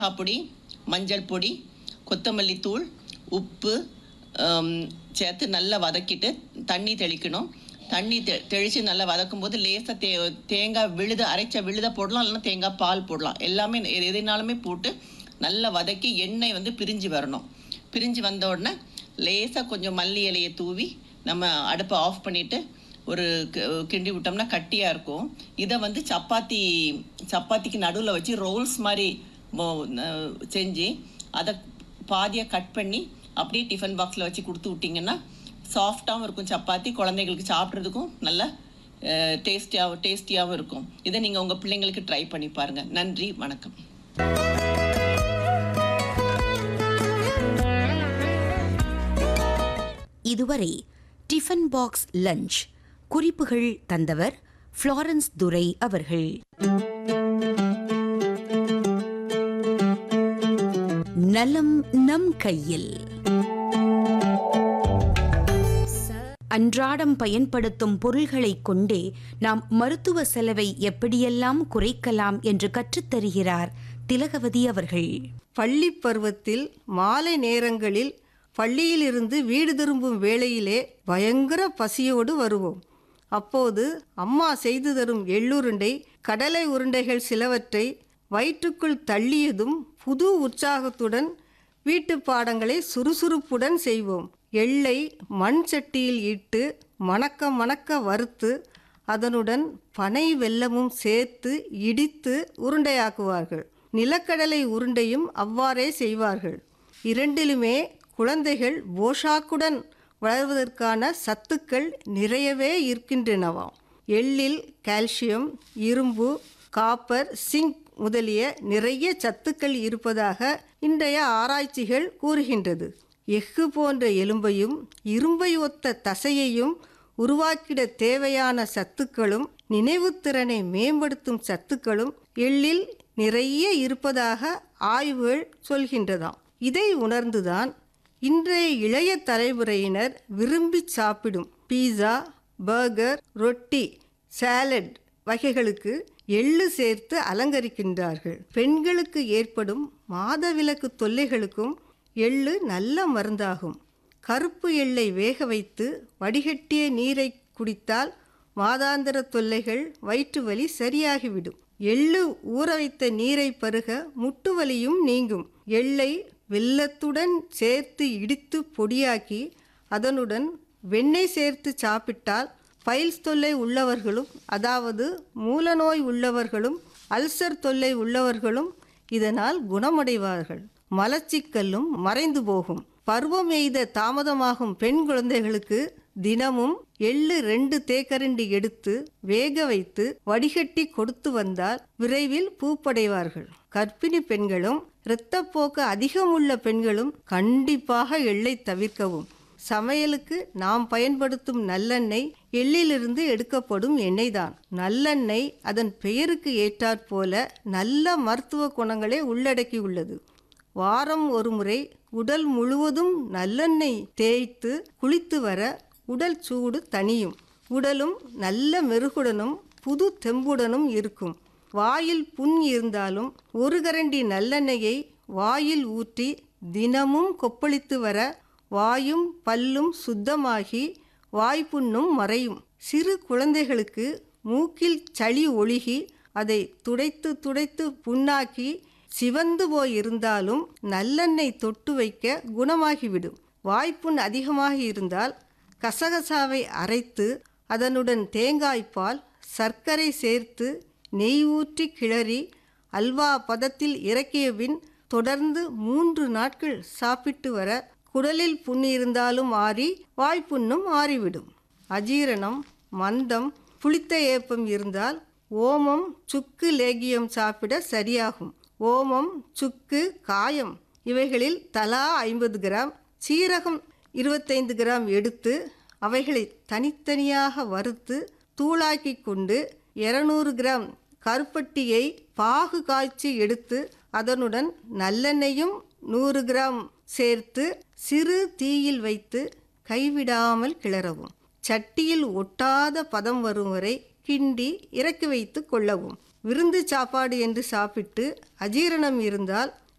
பொடி மஞ்சள் பொடி கொத்தமல்லி தூள் உப்பு ஆம், சேர்த்து நல்லா வதக்கிட்டு தண்ணி தெளிக்கணும் தண்ணி தெ தெளித்து நல்லா வதக்கும் போது லேசாக தே தேங்காய் விழுத அரைச்ச விழுத போடலாம் இல்லைன்னா தேங்காய் பால் போடலாம் எல்லாமே எது- எதுனாலுமே போட்டு நல்லா வதக்கி எண்ணெய் வந்து பிரிஞ்சு வரணும் பிரிஞ்சு வந்த உடனே லேசாக கொஞ்சம் மல்லி இலையை தூவி நம்ம அடுப்பை ஆஃப் பண்ணிவிட்டு ஒரு க- கிண்டி விட்டோம்னா கட்டியாக இருக்கும் இதை வந்து சப்பாத்தி சப்பாத்திக்கு நடுவில் வச்சு ரோல்ஸ் மாதிரி மோ- ந- செஞ்சு அதை பாதியாக கட் பண்ணி அப்படியே டிஃபன் பாக்ஸில் வச்சு கொடுத்து விட்டிங்கன்னா சாஃப்டாகவும் இருக்கும் சப்பாத்தி குழந்தைங்களுக்கு சாப்பிட்றதுக்கும் நல்ல டேஸ்டியாகவும் டேஸ்டியாகவும் இருக்கும் இதை நீங்கள் உங்கள் பிள்ளைங்களுக்கு ட்ரை பண்ணி பாருங்கள் நன்றி வணக்கம் இதுவரை டிஃபன் பாக்ஸ் லஞ்ச் குறிப்புகள் தந்தவர் ஃப்ளாரன்ஸ் துரை அவர்கள் நலம் நம் கையில் அன்றாடம் பயன்படுத்தும் பொருள்களைக் கொண்டே நாம் மருத்துவ செலவை எப்படியெல்லாம் குறைக்கலாம் என்று கற்றுத்தருகிறார் திலகவதி அவர்கள் பள்ளி பருவத்தில் மாலை நேரங்களில் பள்ளியிலிருந்து வீடு திரும்பும் வேளையிலே பயங்கர பசியோடு வருவோம் அப்போது அம்மா செய்து தரும் எள்ளுருண்டை கடலை உருண்டைகள் சிலவற்றை வயிற்றுக்குள் தள்ளியதும் புது உற்சாகத்துடன் வீட்டு பாடங்களை சுறுசுறுப்புடன் செய்வோம் எள்ளை மண் சட்டியில் இட்டு மணக்க மணக்க வறுத்து அதனுடன் பனை வெல்லமும் சேர்த்து இடித்து உருண்டையாக்குவார்கள் நிலக்கடலை உருண்டையும் அவ்வாறே செய்வார்கள் இரண்டிலுமே குழந்தைகள் போஷாக்குடன் வளர்வதற்கான சத்துக்கள் நிறையவே இருக்கின்றனவாம் எள்ளில் கால்சியம் இரும்பு காப்பர் சிங்க் முதலிய நிறைய சத்துக்கள் இருப்பதாக இன்றைய ஆராய்ச்சிகள் கூறுகின்றது எஃகு போன்ற எலும்பையும் இரும்பை ஒத்த தசையையும் உருவாக்கிட தேவையான சத்துக்களும் நினைவுத்திறனை மேம்படுத்தும் சத்துக்களும் எள்ளில் நிறைய இருப்பதாக ஆய்வுகள் சொல்கின்றதாம் இதை உணர்ந்துதான் இன்றைய இளைய தலைமுறையினர் விரும்பி சாப்பிடும் பீஸா பர்கர் ரொட்டி சாலட் வகைகளுக்கு எள்ளு சேர்த்து அலங்கரிக்கின்றார்கள் பெண்களுக்கு ஏற்படும் மாதவிலக்கு தொல்லைகளுக்கும் எள்ளு நல்ல மருந்தாகும் கருப்பு எள்ளை வேக வைத்து வடிகட்டிய நீரை குடித்தால் மாதாந்திர தொல்லைகள் வயிற்று வலி சரியாகிவிடும் எள்ளு ஊற வைத்த நீரை பருக முட்டு வலியும் நீங்கும் எள்ளை வெல்லத்துடன் சேர்த்து இடித்து பொடியாக்கி அதனுடன் வெண்ணெய் சேர்த்து சாப்பிட்டால் பைல்ஸ் தொல்லை உள்ளவர்களும் அதாவது மூலநோய் உள்ளவர்களும் அல்சர் தொல்லை உள்ளவர்களும் இதனால் குணமடைவார்கள் மலச்சிக்கல்லும் மறைந்து போகும் பருவம் எய்த தாமதமாகும் பெண் குழந்தைகளுக்கு தினமும் எள்ளு ரெண்டு தேக்கரண்டி எடுத்து வேக வைத்து வடிகட்டி கொடுத்து வந்தால் விரைவில் பூப்படைவார்கள் கர்ப்பிணி பெண்களும் இரத்தப்போக்கு அதிகமுள்ள பெண்களும் கண்டிப்பாக எள்ளை தவிர்க்கவும் சமையலுக்கு நாம் பயன்படுத்தும் நல்லெண்ணெய் எள்ளிலிருந்து எடுக்கப்படும் எண்ணெய் தான் நல்லெண்ணெய் அதன் பெயருக்கு ஏற்றாற்போல நல்ல மருத்துவ குணங்களை உள்ளடக்கியுள்ளது வாரம் ஒரு முறை உடல் முழுவதும் நல்லெண்ணெய் தேய்த்து குளித்து வர உடல் சூடு தணியும் உடலும் நல்ல மெருகுடனும் புது தெம்புடனும் இருக்கும் வாயில் புண் இருந்தாலும் ஒரு கரண்டி நல்லெண்ணெயை வாயில் ஊற்றி தினமும் கொப்பளித்து வர வாயும் பல்லும் சுத்தமாகி வாய்ப்புண்ணும் மறையும் சிறு குழந்தைகளுக்கு மூக்கில் சளி ஒழுகி அதை துடைத்து துடைத்து புண்ணாக்கி சிவந்து போய் இருந்தாலும் நல்லெண்ணெய் தொட்டு வைக்க குணமாகிவிடும் வாய்ப்புண் அதிகமாக இருந்தால் கசகசாவை அரைத்து அதனுடன் தேங்காய்ப்பால் சர்க்கரை சேர்த்து நெய் ஊற்றி கிளறி அல்வா பதத்தில் இறக்கிய பின் தொடர்ந்து மூன்று நாட்கள் சாப்பிட்டு வர குடலில் புண் இருந்தாலும் ஆறி வாய்ப்புண்ணும் ஆறிவிடும் அஜீரணம் மந்தம் புளித்த ஏப்பம் இருந்தால் ஓமம் சுக்கு லேகியம் சாப்பிட சரியாகும் ஓமம் சுக்கு காயம் இவைகளில் தலா ஐம்பது கிராம் சீரகம் இருபத்தைந்து கிராம் எடுத்து அவைகளை தனித்தனியாக வறுத்து தூளாக்கி கொண்டு இருநூறு கிராம் கருப்பட்டியை பாகு காய்ச்சி எடுத்து அதனுடன் நல்லெண்ணெயும் நூறு கிராம் சேர்த்து சிறு தீயில் வைத்து கைவிடாமல் கிளறவும் சட்டியில் ஒட்டாத பதம் வரும் வரை கிண்டி இறக்கி வைத்து கொள்ளவும் விருந்து சாப்பாடு என்று சாப்பிட்டு அஜீரணம் இருந்தால்